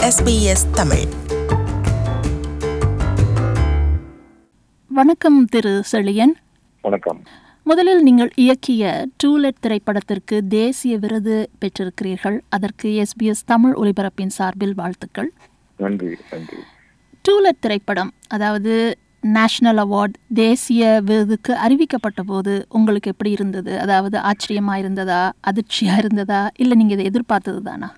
SBS Tamil வணக்கம் திரு செழியன் வணக்கம் முதலில் நீங்கள் இயக்கிய டூலெட் திரைப்படத்திற்கு தேசிய விருது பெற்றிருக்கிறீர்கள் அதற்கு எஸ்பிஎஸ் தமிழ் ஒலிபரப்பின் சார்பில் வாழ்த்துக்கள் நன்றி நன்றி டூலெட் திரைப்படம் அதாவது நேஷனல் அவார்ட் தேசிய விருதுக்கு அறிவிக்கப்பட்ட போது உங்களுக்கு எப்படி இருந்தது அதாவது ஆச்சரியமா இருந்ததா அதிர்ச்சியா இருந்ததா இல்லை நீங்க இதை எதிர்பார்த்தது தானா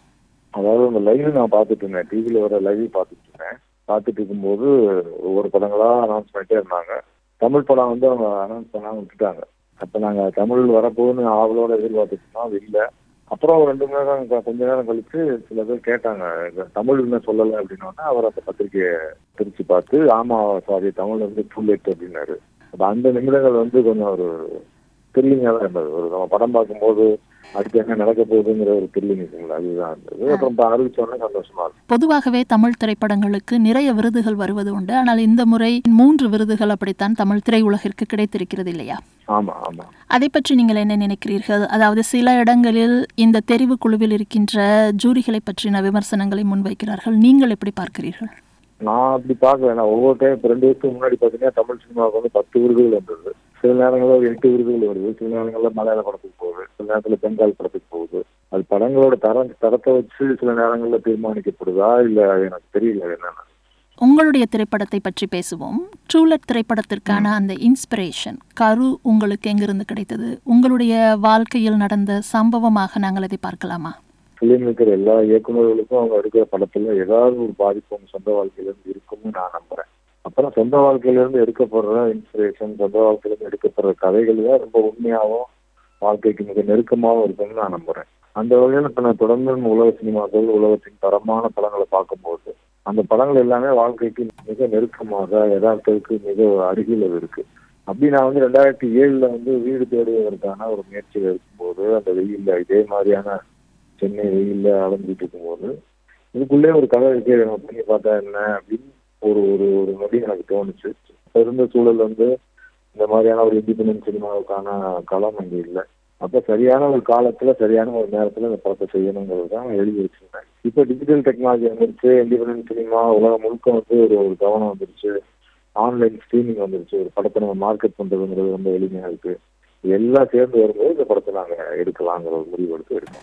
அதாவது அந்த லைவ் நான் பார்த்துட்டு இருந்தேன் டிவியில வர லைவ் பார்த்துட்டு இருந்தேன் பார்த்துட்டு இருக்கும்போது ஒவ்வொரு படங்களா அனௌன்ஸ் பண்ணிட்டே இருந்தாங்க தமிழ் படம் வந்து அவங்க அனௌன்ஸ் பண்ணாம விட்டுட்டாங்க அப்ப நாங்க தமிழ் வரப்போகுதுன்னு ஆவலோட எதிர்பார்த்துட்டு இருந்தோம் அது இல்லை அப்புறம் ஒரு ரெண்டு மணி நேரம் க- கொஞ்ச நேரம் கழிச்சு சில பேர் கேட்டாங்க "இது தமிழ் இன்னும் சொல்லலை அப்படின்னோடனே அவர் அந்த பத்திரிக்கையை பிரிச்சு பார்த்து ஆமா சாரி தமிழ் வந்து டூ லேட் அப்படின்னாரு அப்ப அந்த நிமிடங்கள் வந்து கொஞ்சம் ஒரு த்ரில்லிங்காக தான் இருந்தது ஒரு நம்ம படம் பார்க்கும்போது அடுத்து என்ன நடக்க போகுதுங்கிற ஒரு த்ரில்லிங் இருக்குங்களா அதுதான் இருந்தது அப்புறம் இப்போ அறிவிச்சோடனே சந்தோஷமா இருக்கு பொதுவாகவே தமிழ் திரைப்படங்களுக்கு நிறைய விருதுகள் வருவது உண்டு ஆனால் இந்த முறை மூன்று விருதுகள் அப்படித்தான் தமிழ் திரையுலகிற்கு கிடைத்திருக்கிறது இல்லையா ஆமா ஆமா அதை பற்றி நீங்கள் என்ன நினைக்கிறீர்கள் அதாவது சில இடங்களில் இந்த தெரிவு குழுவில் இருக்கின்ற ஜூரிகளை பற்றின விமர்சனங்களை முன்வைக்கிறார்கள் நீங்கள் எப்படி பார்க்கிறீர்கள் நான் அப்படி பார்க்கல நான் ஒவ்வொரு டைம் இப்போ ரெண்டு வருஷத்துக்கு முன்னாடி பார்த்தீங்கன்னா தமிழ் சினிமாவுக்கு வந்து பத்து விருதுகள் வந்தது சில நேரங்களில் ஒரு எட்டு விருதுகள் வருது சில நேரங்களில் மலையாள படத்துக்கு போகுது சில நேரத்தில் பெங்கால் படத்துக்கு போகுது அது படங்களோட தரம் தரத்தை வச்சு சில நேரங்களில் தீர்மானிக்கப்படுதா இல்லை எனக்கு தெரியல என்னன்னு உங்களுடைய திரைப்படத்தை பற்றி பேசுவோம் ட்ரூலட் திரைப்படத்திற்கான அந்த இன்ஸ்பிரேஷன் கரு உங்களுக்கு எங்கிருந்து கிடைத்தது உங்களுடைய வாழ்க்கையில் நடந்த சம்பவமாக நாங்கள் அதை பார்க்கலாமா ஃபிலிம் இருக்கிற எல்லா இயக்குநர்களுக்கும் அவங்க எடுக்கிற படத்துல ஏதாவது ஒரு பாதிப்பு அவங்க சொந்த வாழ்க்கையில இருந்து இருக்கும்னு நான் நம்புறேன் அப்புறம் சொந்த வாழ்க்கையில இருந்து எடுக்கப்படுற இன்ஸ்பிரேஷன் சொந்த வாழ்க்கையில இருந்து எடுக்கப்படுற கதைகள் தான் ரொம்ப உண்மையாகவும் வாழ்க்கைக்கு மிக நெருக்கமாகவும் இருக்கும்னு நான் நம்புறேன் அந்த வகையில இப்ப நான் தொடர்ந்து நம்ம உலக சினிமாக்கள் உலகத்தின் தரமான படங்களை பார்க்கும்போது அந்த படங்கள் எல்லாமே வாழ்க்கைக்கு மிக நெருக்கமாக யதார்த்தத்துக்கு மிக அருகில் அது இருக்கு அப்படி நான் வந்து ரெண்டாயிரத்தி ஏழுல வந்து வீடு தேடுவதற்கான ஒரு முயற்சியில் இருக்கும்போது அந்த வெயில்ல இதே மாதிரியான சென்னை வெயில்ல அலைஞ்சிட்டு இருக்கும்போது இதுக்குள்ளே ஒரு கதை இருக்கு நம்ம பண்ணி பார்த்தா என்ன அப்படின்னு ஒரு ஒரு ஒரு நொடி எனக்கு தோணுச்சு இப்ப இருந்த சூழல் வந்து இந்த மாதிரியான ஒரு இண்டிபெண்டன்ட் சினிமாவுக்கான களம் அங்கே இல்லை அப்ப சரியான ஒரு காலத்துல சரியான ஒரு நேரத்துல இந்த படத்தை செய்யணுங்கிறது தான் நான் எழுதி வச்சிருந்தேன் இப்போ டிஜிட்டல் டெக்னாலஜி வந்துருச்சு இண்டிபெண்டன்ட் சினிமா உலகம் முழுக்க வந்து ஒரு ஒரு கவனம் வந்துருச்சு ஆன்லைன் ஸ்ட்ரீமிங் வந்துருச்சு ஒரு படத்தை நம்ம மார்க்கெட் பண்றதுங்கிறது ரொம்ப எளிமையா இருக்கு இது எல்லாம் சேர்ந்து வரும்போது இந்த படத்தை நாங்க எடுக்கலாங்கிற ஒரு முடிவு எடுத்து எடுத்தோம்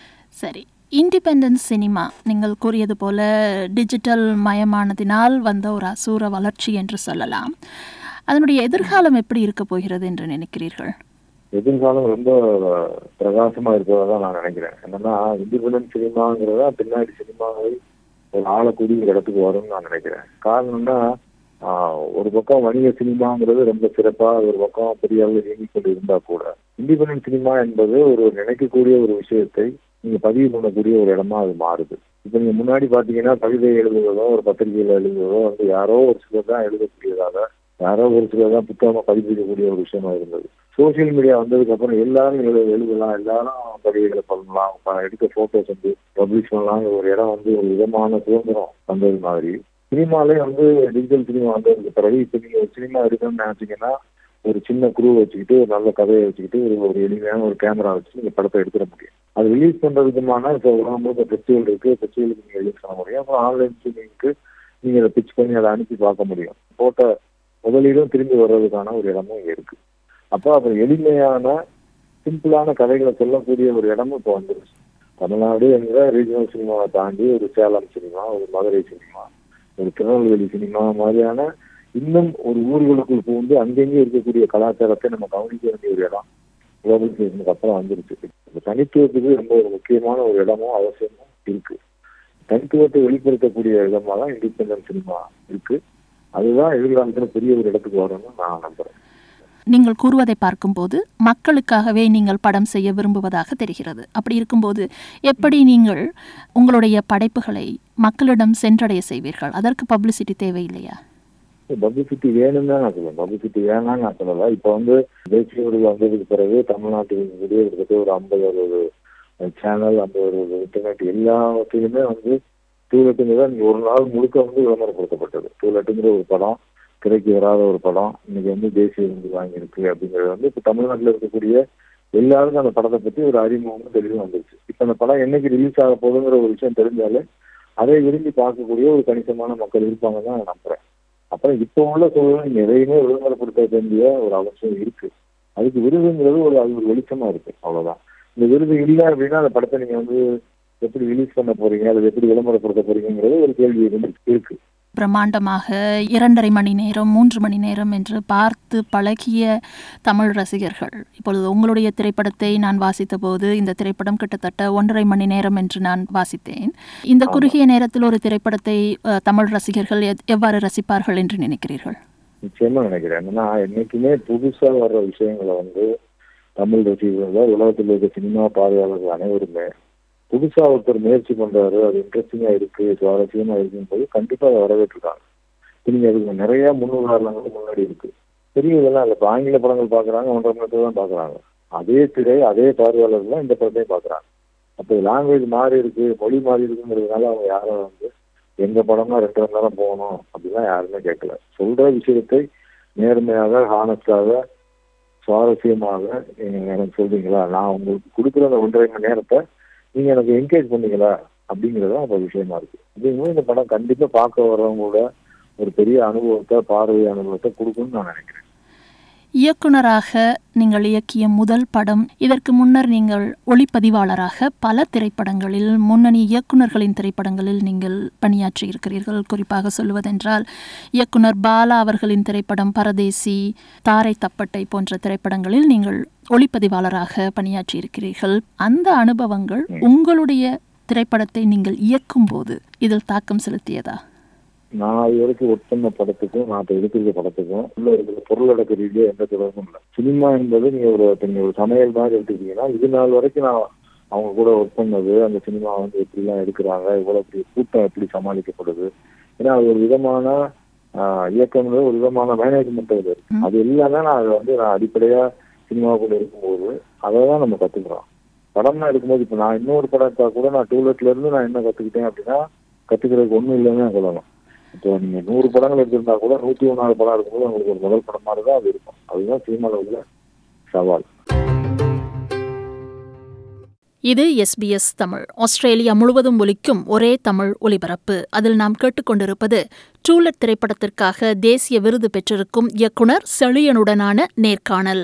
சரி இண்டிபெண்டன்ஸ் சினிமா நீங்கள் கூறியது போல டிஜிட்டல் மயமானதினால் வந்த ஒரு அசூர வளர்ச்சி என்று சொல்லலாம் அதனுடைய எதிர்காலம் எப்படி இருக்க போகிறது என்று நினைக்கிறீர்கள் எதிர்காலம் ரொம்ப பிரகாசமா இருக்கிறதா தான் நான் நினைக்கிறேன் என்னன்னா இண்டிபெண்டன்ட் சினிமாங்கிறதா பின்னாடி சினிமாவை ஒரு ஆளக்கூடிய ஒரு இடத்துக்கு வரும்னு நான் நினைக்கிறேன் காரணம்னா ஆஹ், ஒரு பக்கம் வணிக சினிமாங்கிறது ரொம்ப சிறப்பா ஒரு பக்கம் பெரிய அளவில் இயங்கிக் கொண்டு இருந்தா கூட இண்டிபெண்டன்ட் சினிமா என்பது ஒரு நினைக்கக்கூடிய ஒரு விஷயத்தை நீங்க பதிவு பண்ணக்கூடிய ஒரு இடமா அது மாறுது இப்ப நீங்க முன்னாடி பாத்தீங்கன்னா கவிதை எழுதுவதோ ஒரு பத்திரிகையில எழுதுவதோ வந்து யாரோ ஒரு சிலர் தான் எழுதக்கூடியதாக யாரோ ஒரு சிலர் தான் புத்தகமா பதிப்பிக்கக்கூடிய ஒரு விஷயமா இருந்தது சோசியல் மீடியா வந்ததுக்கு அப்புறம் எல்லாரும் எழுத எழுதலாம் எல்லாரும் கவிதைகளை பண்ணலாம் ப- எடுக்க போட்டோஸ் வந்து பப்ளிஷ் பண்ணலாங்கிற ஒரு இடம் வந்து ஒரு விதமான சுதந்திரம் வந்தது மாதிரி சினிமாலே வந்து டிஜிட்டல் சினிமா வந்ததுக்கு பிறகு இப்ப நீங்க ஒரு சினிமா எடுக்கணும்னு நினைச்சீங்கன்னா ஒரு சின்ன குரூ வச்சுக்கிட்டு ஒரு நல்ல கதையை வச்சுக்கிட்டு ஒரு ஒரு எளிமையான ஒரு கேமரா வச்சு நீங்க படத்தை எடுத்துட முடியும் அது ரிலீஸ் பண்றதுக்குமான இப்போ உலகம் முழுக்க ஃபெஸ்டிவல் இருக்கு ஃபெஸ்டிவலுக்கு நீங்க ரிலீஸ் பண்ண முடியும் அப்புறம் ஆன்லைன் ஸ்ட்ரீமிங்க்கு நீங்க அதை பிச் பண்ணி அதை அனுப்பி பார்க்க முடியும் போட்ட முதலீடும் திரும்பி வர்றதுக்கான ஒரு இடமும் இங்க இருக்கு அப்போ அது எளிமையான சிம்பிளான கதைகளை சொல்லக்கூடிய ஒரு இடமும் இப்போ வந்துருச்சு தமிழ்நாடு என்கிற ரீஜனல் சினிமாவை தாண்டி ஒரு சேலம் சினிமா ஒரு மதுரை சினிமா ஒரு திருநெல்வேலி சினிமா மாதிரியான இன்னும் ஒரு ஊர்களுக்குள் புகுந்து அங்கங்கே இருக்கக்கூடிய கலாச்சாரத்தை நம்ம கவனிக்க வேண்டிய ஒரு இடம் குளோபலைசேஷனுக்கு அப்புறம் வந்துருச்சு இந்த தனித்துவத்துக்கு ரொம்ப ஒரு முக்கியமான ஒரு இடமும் அவசியமும் இருக்கு தனித்துவத்தை வெளிப்படுத்தக்கூடிய விதமா தான் இண்டிபெண்டன்ட் சினிமா இருக்கு அதுதான் எதிர்காலத்துல பெரிய ஒரு இடத்துக்கு வரும்னு நான் நம்புறேன் நீங்கள் கூறுவதை பார்க்கும்போது மக்களுக்காகவே நீங்கள் படம் செய்ய விரும்புவதாக தெரிகிறது அப்படி இருக்கும்போது எப்படி நீங்கள் உங்களுடைய படைப்புகளை மக்களிடம் சென்றடைய செய்வீர்கள் அதற்கு பப்ளிசிட்டி தேவையில்லையா பப்ளிசிட்டி வேணும்னு தான் நான் சொல்லுவேன் பப்ளிசிட்டி வேணாம்னு நான் சொல்லல இப்போ வந்து தேசிய விருது வந்ததுக்கு பிறகு தமிழ்நாட்டில் இருக்கக்கூடிய கிட்டத்தட்ட ஒரு ஐம்பது அறுபது சேனல் அந்த ஒரு இன்டர்நெட் எல்லாவற்றிலுமே வந்து டூலெட்டுங்கிறத நீங்க ஒரு நாள் முழுக்க வந்து விளம்பரப்படுத்தப்பட்டது டூலெட்டுங்கிற ஒரு படம் திரைக்கு வராத ஒரு படம் இன்னைக்கு வந்து தேசிய விருது வாங்கியிருக்கு அப்படிங்கிறது வந்து இப்போ தமிழ்நாட்டில் இருக்கக்கூடிய எல்லாருக்கும் அந்த படத்தை பத்தி ஒரு அறிமுகம் தெளிவு வந்துருச்சு இப்போ அந்த படம் என்னைக்கு ரிலீஸ் ஆக போகுதுங்கிற ஒரு விஷயம் தெரிஞ்சாலே அதை விரும்பி பார்க்கக்கூடிய ஒரு கணிசமான மக்கள் இருப்பாங்க தான் நான் நம்புறேன் அப்புறம் இப்போ உள்ள சூழல் நீங்க எதையுமே விளம்பரப்படுத்த வேண்டிய ஒரு அவசியம் இருக்கு அதுக்கு விருதுங்கிறது ஒரு அது ஒரு வெளிச்சமா இருக்கு அவ்வளவுதான் இந்த விருது இல்லை அப்படின்னா அந்த படத்தை நீங்க வந்து எப்படி ரிலீஸ் பண்ண போறீங்க அல்லது எப்படி விளம்பரப்படுத்த போறீங்கிறது ஒரு கேள்வி இருந்து இருக்கு பிரம்மாண்டமாக இரண்டரை மணி நேரம் மூன்று மணி நேரம் என்று பார்த்து பழகிய தமிழ் ரசிகர்கள் இப்பொழுது உங்களுடைய திரைப்படத்தை நான் வாசித்த போது இந்த திரைப்படம் கிட்டத்தட்ட ஒன்றரை மணி நேரம் என்று நான் வாசித்தேன் இந்த ஆமா. குறுகிய நேரத்தில் ஒரு திரைப்படத்தை அஹ், தமிழ் ரசிகர்கள் எத்- எவ்வாறு ரசிப்பார்கள் என்று நினைக்கிறீர்கள் நிச்சயமா நினைக்கிறேன் என்னன்னா என்னைக்குமே புதுசா வர்ற விஷயங்களை வந்து தமிழ் ரசிகர்கள் உலகத்தில் இருக்க சினிமா பார்வையாளர்கள் அனைவருமே புதுசா ஒருத்தர் முயற்சி பண்றாரு அது இன்ட்ரெஸ்டிங்கா இருக்கு சுவாரஸ்யமா இருக்குன்னு போது கண்டிப்பா அதை வரவேற்றிருக்காங்க இப்ப நீங்க அதுக்கு நிறைய முன்னுதாரணங்கள் முன்னாடி இருக்கு பெரிய இதெல்லாம் இல்லை இப்ப ஆங்கில படங்கள் பாக்குறாங்க ஒன்றரை மணி நேரத்துல தான் பாக்குறாங்க அதே திரை அதே பார்வையாளர்கள் தான் இந்த படத்தையும் பாக்குறாங்க அப்போ லாங்குவேஜ் மாறி இருக்கு மொழி மாறி இருக்குங்கிறதுனால அவங்க யாரும் வந்து எங்க படம்னா ரெண்டு மணி நேரம் போகணும் அப்படிலாம் யாருமே கேட்கல சொல்ற விஷயத்தை நேர்மையாக ஹானஸ்டாக சுவாரஸ்யமாக நீங்க எனக்கு சொல்றீங்களா நான் உங்களுக்கு கொடுக்குற அந்த ஒன்றரை மணி நேரத்தை நீங்க எனக்கு என்கரேஜ் பண்ணீங்களா அப்படிங்கிறது தான் அப்ப விஷயமா இருக்கு அப்படிங்கும்போது இந்த படம் கண்டிப்பா பார்க்க வர்றவங்களோட ஒரு பெரிய அனுபவத்தை பார்வை அனுபவத்தை கொடுக்கும்னு நான் நினைக்கிறேன் இயக்குனராக நீங்கள் இயக்கிய முதல் படம் இதற்கு முன்னர் நீங்கள் ஒளிப்பதிவாளராக பல திரைப்படங்களில் முன்னணி இயக்குனர்களின் திரைப்படங்களில் நீங்கள் பணியாற்றி இருக்கிறீர்கள் குறிப்பாக சொல்வதென்றால் இயக்குனர் பாலா அவர்களின் திரைப்படம் பரதேசி தாரை தப்பட்டை போன்ற திரைப்படங்களில் நீங்கள் ஒளிப்பதிவாளராக பணியாற்றி இருக்கிறீர்கள் அந்த அனுபவங்கள் உங்களுடைய திரைப்படத்தை நீங்கள் இயக்கும்போது இதில் தாக்கம் செலுத்தியதா நான் இது வரைக்கும் ஒர்க் பண்ண படத்துக்கும் நான் இப்போ எடுத்திருக்க படத்துக்கும் உள்ள இருக்கிற பொருளடக்க ரீதியாக எந்த தொடர்பும் இல்லை சினிமா என்பது நீங்க ஒரு இப்ப நீங்க ஒரு சமையல் மாதிரி எடுத்துக்கிட்டீங்கன்னா இது நாள் வரைக்கும் நான் அவங்க கூட ஒர்க் பண்ணது அந்த சினிமா வந்து எப்படிலாம் எடுக்கிறாங்க இவ்வளவு பெரிய கூட்டம் எப்படி சமாளிக்கப்படுது ஏன்னா அது ஒரு விதமான ஆஹ், இயக்கம்ன்றது ஒரு விதமான மேனேஜ்மெண்ட் அது இருக்கு ம். அது எல்லாமே நான் அதை வந்து நான் அடிப்படையா சினிமாவுக்குள்ள இருக்கும்போது அதை தான் நம்ம கத்துக்கிறோம் படம்னா எடுக்கும்போது இப்போ நான் இன்னொரு படம் எடுத்தா கூட நான் டூலெட்ல இருந்து நான் என்ன கத்துக்கிட்டேன் அப்படின்னா கத்துக்கிறதுக்கு ஒண்ணும் இல்லைன்னு நான் சொல்லலாம் இப்போ நீங்க நூறு படங்கள் எடுத்திருந்தா கூட நூத்தி ஒன்னாவது படம் இருக்கும்போது உங்களுக்கு ஒரு முதல் படம் மாதிரி தான் அது இருக்கும் அதுதான் சினிமாவில் உள்ள சவால் இது எஸ்பிஎஸ் தமிழ் ஆஸ்திரேலியா முழுவதும் ஒலிக்கும் ஒரே தமிழ் ஒலிபரப்பு அதில் நாம் கேட்டுக்கொண்டிருப்பது டூலெட் திரைப்படத்திற்காக தேசிய விருது பெற்றிருக்கும் இயக்குனர் செழியனுடனான நேர்காணல்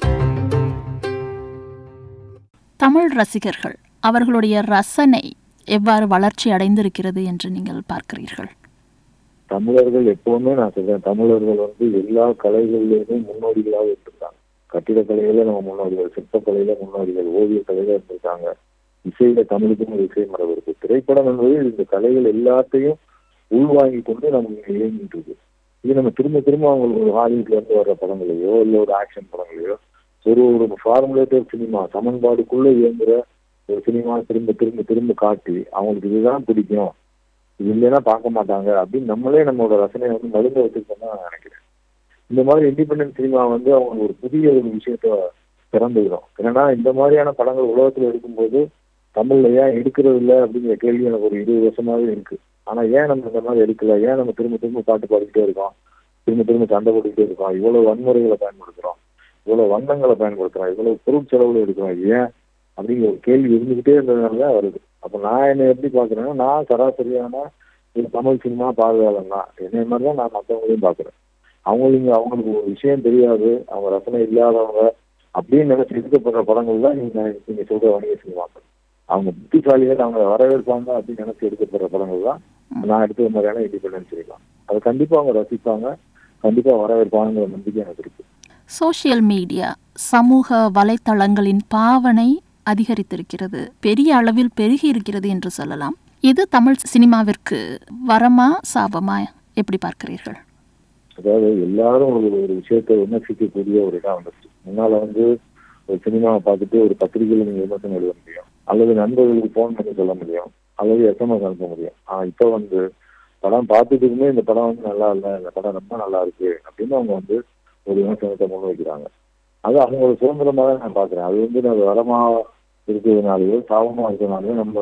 தமிழ் ரசிகர்கள் அவர்களுடைய ரசனை எவ்வாறு வளர்ச்சி அடைந்திருக்கிறது என்று நீங்கள் பார்க்கிறீர்கள் தமிழர்கள் எப்பவுமே நான் சொல்றேன் தமிழர்கள் வந்து எல்லா கலைகள்லயுமே முன்னோடிகளாக இருந்திருக்காங்க கட்டிடக்கலையில நம்ம முன்னோடிகள் சிற்பக்கலையில முன்னோடிகள் ஓவிய கலையில இருந்திருக்காங்க இசையில தமிழுக்கும் ஒரு இசை மரபு இருக்கு திரைப்படம் என்பது இந்த கலைகள் எல்லாத்தையும் உள்வாங்கி கொண்டு நமக்கு இயங்கிட்டு இருக்கு இது நம்ம திரும்ப திரும்ப அவங்களுக்கு ஒரு ஹாலிவுட்ல இருந்து வர்ற படங்களையோ இல்ல ஒரு ஆக்ஷன் படங்களையோ ஒரு ஒரு ஃபார்முலேட்டர் சினிமா சமன்பாடுக்குள்ள இயங்குற ஒரு சினிமா திரும்ப திரும்ப திரும்ப காட்டி அவங்களுக்கு இதுதான் பிடிக்கும் இது இல்லைன்னா பார்க்க மாட்டாங்க அப்படின்னு நம்மளே நம்மளோட ரசனையை வந்து மருந்து வச்சிருக்கோம்னு நான் நினைக்கிறேன் இந்த மாதிரி இண்டிபெண்டன்ட் சினிமா வந்து அவங்க ஒரு புதிய ஒரு விஷயத்த திறந்துவிடும் ஏன்னா இந்த மாதிரியான படங்கள் உலகத்துல எடுக்கும்போது தமிழ்ல ஏன் எடுக்கிறது இல்லை அப்படிங்கிற கேள்வி எனக்கு ஒரு இருபது வருஷமாவே இருக்கு ஆனா ஏன் நம்ம இந்த மாதிரி எடுக்கல ஏன் நம்ம திரும்ப திரும்ப பாட்டு பாடிக்கிட்டே இருக்கோம் திரும்ப திரும்ப சண்டை போட்டுக்கிட்டே இருக்கோம் இவ்வளவு வன்முறைகளை பயன்படுத்துறோம் இவ்வளவு வண்ணங்களை பயன்படுத்துறோம் இவ்வளவு பொருட்செலவுல எடுக்கிறோம் ஏன் அப்படிங்கிற ஒரு கேள்வி இருந்துகிட்டே இருந்ததுனால தான் வருது அப்ப நான் என்ன எப்படி பாக்குறேன்னா நான் சராசரியான ஒரு தமிழ் சினிமா பார்வையாளன் தான் என்னை மாதிரி தான் நான் மற்றவங்களையும் பாக்குறேன் அவங்களுக்கு அவங்களுக்கு ஒரு விஷயம் தெரியாது அவங்க ரசனை இல்லாதவங்க அப்படின்னு நினைச்சு எடுக்கப்படுற படங்கள் தான் நீங்க நீங்க சொல்ற வணிக சினிமாக்கள் அவங்க புத்திசாலிகள் அவங்க வரவேற்பாங்க அப்படின்னு நினைச்சு எடுக்கப்படுற படங்கள் தான் நான் எடுத்த மாதிரியான இண்டிபெண்டன்ஸ் சினிமா அதை கண்டிப்பா அவங்க ரசிப்பாங்க கண்டிப்பா வரவேற்பாங்கிற நம்பிக்கை எனக்கு இருக்கு சோஷியல் மீடியா சமூக வலைத்தளங்களின் பாவனை அதிகரித்திருக்கிறது பெரிய அளவில் பெருகி இருக்கிறது என்று சொல்லலாம் இது தமிழ் சினிமாவிற்கு வரமா சாபமா எப்படி பார்க்கிறீர்கள் அதாவது எல்லாரும் ஒரு ஒரு விஷயத்தை விமர்சிக்கக்கூடிய ஒரு இடம் வந்துச்சு முன்னால வந்து ஒரு சினிமாவை பார்த்துட்டு ஒரு பத்திரிகையில நீங்க விமர்சனம் எழுத முடியும் அல்லது நண்பர்களுக்கு ஃபோன் பண்ணி சொல்ல முடியும் அல்லது எஸ்எம்எஸ் அனுப்ப முடியும் ஆனா இப்போ வந்து படம் பார்த்துட்டுமே இந்த படம் வந்து நல்லா இல்லை இந்த படம் ரொம்ப நல்லா இருக்கு அப்படின்னு அவங்க வந்து ஒரு விமர்சனத்தை முன் வைக்கிறாங்க அது அவங்களோட சுதந்திரமாக தான் நான் பார்க்குறேன் அது வந்து நான் வரமா இருக்கிறதுனாலயோ சாபமா இருக்கிறதுனாலயோ நம்ம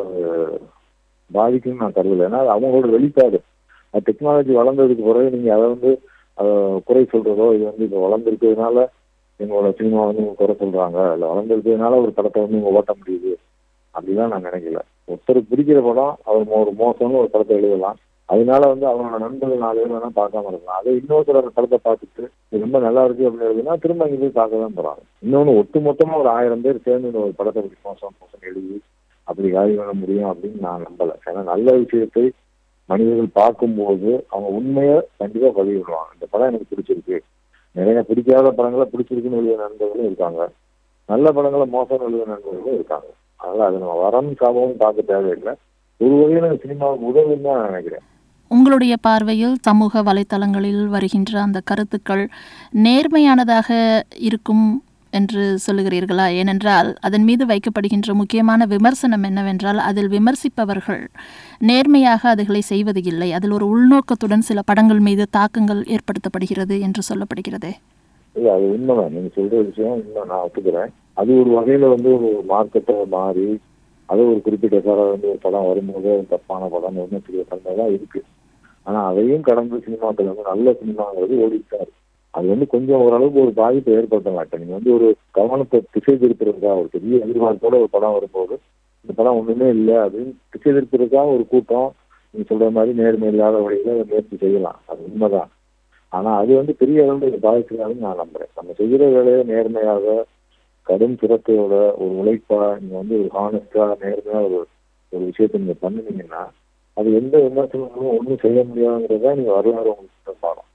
பாதிக்கும்னு நான் கருதலை ஏன்னா அது அவங்களோட வெளிப்பாடு டெக்னாலஜி வளர்ந்ததுக்கு பிறகு நீங்க அதை வந்து அஹ், குறை சொல்றதோ இது வந்து இப்போ வளர்ந்துருக்கிறதுனால எங்களோட சினிமா வந்து இவங்க குறை சொல்றாங்க இல்லை வளர்ந்துருக்கிறதுனால ஒரு படத்தை வந்து இவங்க ஓட்ட முடியுது அப்படிலாம் நான் நினைக்கல ஒருத்தருக்கு பிடிக்கிற படம் அவர் ஒரு மோசம்னு ஒரு படத்தை எழுதலாம் அதனால வந்து அவனோட நண்பர்கள் நாலு பேர் வேணா பார்க்காம இருக்கலாம் அதை இன்னொருத்தர் அந்த படத்தை பார்த்துட்டு இது ரொம்ப நல்லா இருக்கு அப்படின்னு எழுதுனா திரும்ப அங்கே போய் பார்க்க தான் போறாங்க இன்னொன்று ஒட்டு மொத்தமா ஒரு ஆயிரம் பேர் சேர்ந்து இந்த ஒரு படத்தை பற்றி மோசம் மோசம் எழுதி அப்படி காலி பண்ண முடியும் அப்படின்னு நான் நம்பலை ஏன்னா நல்ல விஷயத்தை மனிதர்கள் பார்க்கும்போது அவங்க உண்மையை கண்டிப்பா பதிவு பண்ணுவாங்க இந்த படம் எனக்கு பிடிச்சிருக்கு நிறைய பிடிக்காத படங்களை பிடிச்சிருக்குன்னு எழுதிய நண்பர்களும் இருக்காங்க நல்ல படங்களை மோசம் எழுதிய நண்பர்களும் இருக்காங்க அதனால அது நம்ம வரம் சாபமும் பார்க்க தேவையில்லை ஒரு வகையில சினிமாவுக்கு உதவின்னு தான் நான் நினைக்கிறேன் உங்களுடைய பார்வையில் சமூக வலைத்தளங்களில் வருகின்ற அந்த கருத்துக்கள் நேர்மையானதாக இருக்கும் என்று சொல்லுகிறீர்களா ஏனென்றால் அதன் மீது வைக்கப்படுகின்ற முக்கியமான விமர்சனம் என்னவென்றால் அதில் விமர்சிப்பவர்கள் நேர்மையாக அதுகளை செய்வது இல்லை அதில் ஒரு உள்நோக்கத்துடன் சில படங்கள் மீது தாக்கங்கள் ஏற்படுத்தப்படுகிறது என்று சொல்லப்படுகிறதே இல்ல அது உண்மைதான் நீங்க சொல்ற விஷயம் உண்மை நான் ஒத்துக்கிறேன் அது ஒரு வகையில வந்து ஒரு மார்க்கெட்டை மாறி அது ஒரு குறிப்பிட்ட காலம் வந்து ஒரு படம் வரும்போது அது தப்பான படம் விமர்சிக்கிற தன்மை தான் இருக்கு ஆனா அதையும் கடந்து சினிமாக்கள் வந்து நல்ல சினிமாங்கிறது ஓடிட்டு தான் இருக்கு அது வந்து கொஞ்சம் ஓரளவுக்கு ஒரு பாதிப்பை ஏற்படுத்த மாட்டேன் நீங்க வந்து ஒரு கவனத்தை திசை திருப்புறதுக்காக ஒரு பெரிய எதிர்பார்ப்போட ஒரு படம் வரும்போது இந்த படம் ஒண்ணுமே இல்லை அப்படின்னு திசை திருப்புறதுக்காக ஒரு கூட்டம் நீங்க சொல்ற மாதிரி நேர்மை இல்லாத வழியில முயற்சி செய்யலாம் அது உண்மைதான் ஆனா அது வந்து பெரிய அளவில் பாதிக்கிறாருன்னு நான் நம்புறேன் நம்ம செய்யற வேலையை நேர்மையாக கடும் சிரத்தையோட ஒரு உழைப்பா நீங்க வந்து ஒரு ஹானஸ்டா நேர்மையா ஒரு ஒரு விஷயத்தை நீங்க பண்ணுனீங்கன்னா அது எந்த விமர்சனங்களும் ஒன்றும் செய்ய முடியாதுங்கிறத நீங்க வரலாறு உங்களுக்கு பாடம்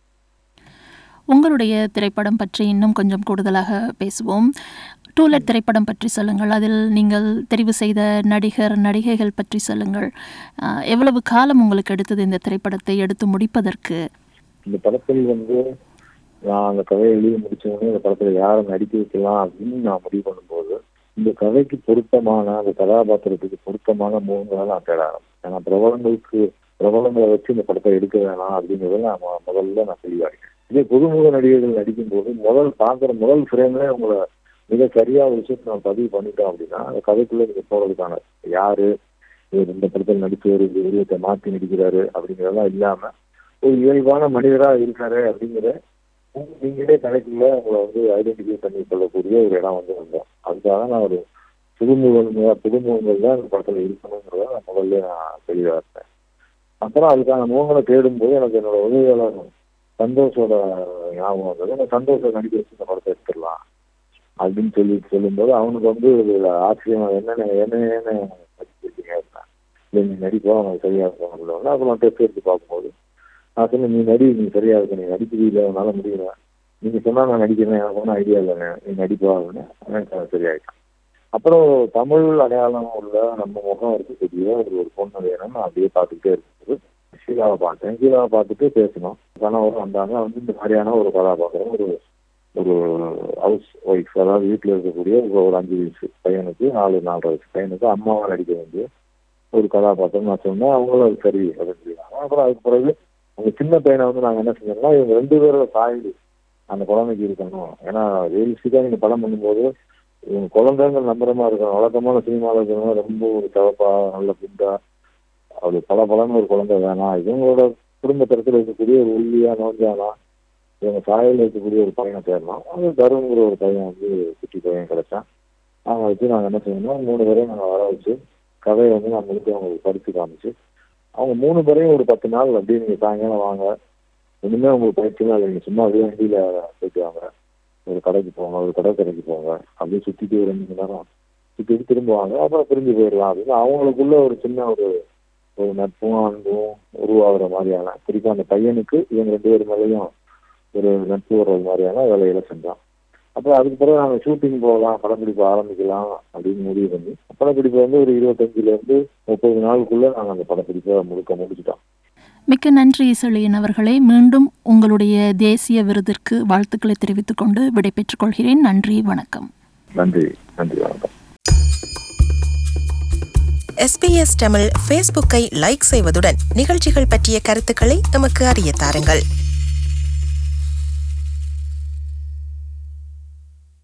உங்களுடைய திரைப்படம் பற்றி இன்னும் கொஞ்சம் கூடுதலாக பேசுவோம் டூலெட் திரைப்படம் பற்றி சொல்லுங்கள் அதில் நீங்கள் தெரிவு செய்த நடிகர் நடிகைகள் பற்றி சொல்லுங்கள் அஹ், எவ்வளவு காலம் உங்களுக்கு எடுத்தது இந்த திரைப்படத்தை எடுத்து முடிப்பதற்கு இந்த படத்தில் வந்து நான் அந்த கதையை எழுதி முடிச்சவொடனே இந்த படத்துல யாரை நடிக்க வைக்கலாம் அப்படின்னு நான் முடிவு பண்ணும்போது இந்த கதைக்கு பொருத்தமான அந்த கதாபாத்திரத்துக்கு பொருத்தமான முகங்களை நான் தேட ஆரம்பிச்சேன் ஏன்னா பிரபலங்களுக்கு பிரபலங்களை வச்சு இந்த படத்தை எடுக்க வேணாம் அப்படிங்கிறத நான் மொ- முதல்ல நான் தெளிவாகிட்டேன் இதே புதுமுக நடிகர்கள் நடிக்கும் போது முதல் பார்க்குற முதல் ஃப்ரேம்ல உங்களை மிக சரியா ஒரு விஷயத்தை நான் பதிவு பண்ணிட்டோம் அப்படின்னா அந்த கதைக்குள்ள நீங்க போறதுக்கான யாரு இவர் இந்த படத்தில் நடிச்சவர் இந்த உருவத்தை மாற்றி நடிக்கிறாரு அப்படிங்கிறதெல்லாம் இல்லாம ஒரு இயல்பான மனிதரா இருக்காரு அப்படிங்கிற உங்க- நீங்களே கணக்குல உங்களை வந்து ஐடென்டிஃபை பண்ணி கொள்ளக்கூடிய ஒரு இடம் வந்து வந்தோம் அதுக்காக நான் ஒரு புதுமுகங்கள் புதுமுகங்கள் தான் இந்த படத்துல இருக்கணுங்கிறத நான் முதல்ல நான் தெளிவா இருந்தேன் அப்புறம் அதுக்கான முகங்களை தேடும்போது எனக்கு என்னோட உதவியாளர் சந்தோஷோட ஞாபகம் வந்தது அந்த சந்தோஷம் நடிக்க வச்சு இந்த படத்தை எடுத்துடலாம் அப்படின்னு சொல்லி சொல்லும்போது அவனுக்கு வந்து இதுல ஆச்சரியம் என்னென்ன என்ன என்ன நடிச்சிருக்கீங்க அப்படின்னா இல்லை நீ நடிப்பா உனக்கு சரியா இருக்கும் அப்படின்னு அப்புறம் டெஸ்ட் எடுத்து பார்க்கும்போது நான் சொன்னேன் நீ நடி நீ சரியா இருக்க நீ நடிக்கிறது இல்லை உன்னால முடியல நீங்க சொன்னா நான் நடிக்கிறேன் எனக்கு ஒன்றும் ஐடியா இல்லைங்க நீ நடிப்பா அப்படின்னு எனக்கு அது சரியாயிடும் அப்புறம் தமிழ் அடையாளம் உள்ள நம்ம முகம் இருக்கக்கூடிய ஒரு ஒரு பொண்ணு வேணும்னு நான் அப்படியே பார்த்துக்கிட்டே இருக்கும்போது ஷீலாவை பார்த்தேன் ஷீலாவை பார்த்துட்டு பேசணும் கணவரும் வந்தாங்க வந்து இந்த மாதிரியான ஒரு கதாபாத்திரம் ஒரு ஒரு ஹவுஸ் ஒய்ஃப் அதாவது வீட்டில் இருக்கக்கூடிய ஒரு ஒரு அஞ்சு வயசு பையனுக்கு நாலு நாலரை வயசு பையனுக்கு அம்மாவா நடிக்க வேண்டிய ஒரு கதாபாத்திரம் நான் சொன்னேன் அவங்களும் அது சரி அப்படின்னு சொல்லிட்டாங்க அப்புறம் அதுக்கு பிறகு அந்த சின்ன பையனை வந்து நாங்கள் என்ன செஞ்சோம்னா இவங்க ரெண்டு பேரோட சாயல் அந்த குழந்தைக்கு இருக்கணும் ஏன்னா ரியலிஸ்டிக்காக நீங்கள் படம் பண்ணும்போது இவங்க குழந்தைங்க நம்புற மாதிரி இருக்கணும் வழக்கமான சினிமாவில் இருக்கிறவங்க ரொம்ப ஒரு சிவப்பா நல்ல குண்டா அது பல பலன்னு ஒரு குழந்தை வேணாம் இவங்களோட குடும்பத்திடத்தில் இருக்கக்கூடிய ஒரு ஒல்லியா நோஞ்சானா இவங்க சாயல் இருக்கக்கூடிய ஒரு பையனை தேடலாம் அது தருங்கிற ஒரு பையன் வந்து குட்டி பையன் கிடைச்சான் அவங்க வச்சு நாங்கள் என்ன செய்யணும் மூணு பேரையும் நாங்கள் வர வச்சு கதையை வந்து நான் முழுக்க அவங்களுக்கு படித்து காமிச்சு அவங்க மூணு பேரையும் ஒரு பத்து நாள் அப்படியே நீங்கள் சாயங்காலம் வாங்க ஒன்றுமே உங்களுக்கு பயிற்சிலாம் இல்லை நீங்கள் சும்மா அப்படியே வண்டியில் போயிட்டு வாங்க ஒரு கடைக்கு போங்க ஒரு கடற்கரைக்கு போங்க அப்படியே சுற்றிட்டு ஒரு ரெண்டு மணி நேரம் சுற்றிட்டு திரும்புவாங்க அப்புறம் திரும்பி போயிடலாம் அப்படின்னு அவங்களுக்குள்ள ஒரு சின்ன ஒரு ஒரு நட்பும் அன்பும் உருவாகிற மாதிரியான குறிப்பாக அந்த பையனுக்கு இவங்க ரெண்டு பேர் மேலேயும் ஒரு நட்பு வர்றது மாதிரியான வேலைகளை செஞ்சோம் அப்புறம் அதுக்கு பிறகு நாங்கள் ஷூட்டிங் போகலாம் படப்பிடிப்பு ஆரம்பிக்கலாம் அப்படின்னு முடிவு பண்ணி படப்பிடிப்பு வந்து ஒரு இருபத்தஞ்சுல இருந்து முப்பது நாளுக்குள்ள நாங்கள் அந்த படப்பிடிப்பை முழுக்க முடிச்சிட்டோம் மிக்க நன்றி செழியன் அவர்களே மீண்டும் உங்களுடைய தேசிய விருதிற்கு வாழ்த்துக்களை தெரிவித்துக் கொண்டு விடைபெற்றுக் கொள்கிறேன் நன்றி வணக்கம் நன்றி நன்றி வணக்கம் எஸ்பிஎஸ் தமிழ் ஃபேஸ்புக்கை லைக் செய்வதுடன் நிகழ்ச்சிகள் பற்றிய கருத்துக்களை எமக்கு அறிய தாருங்கள்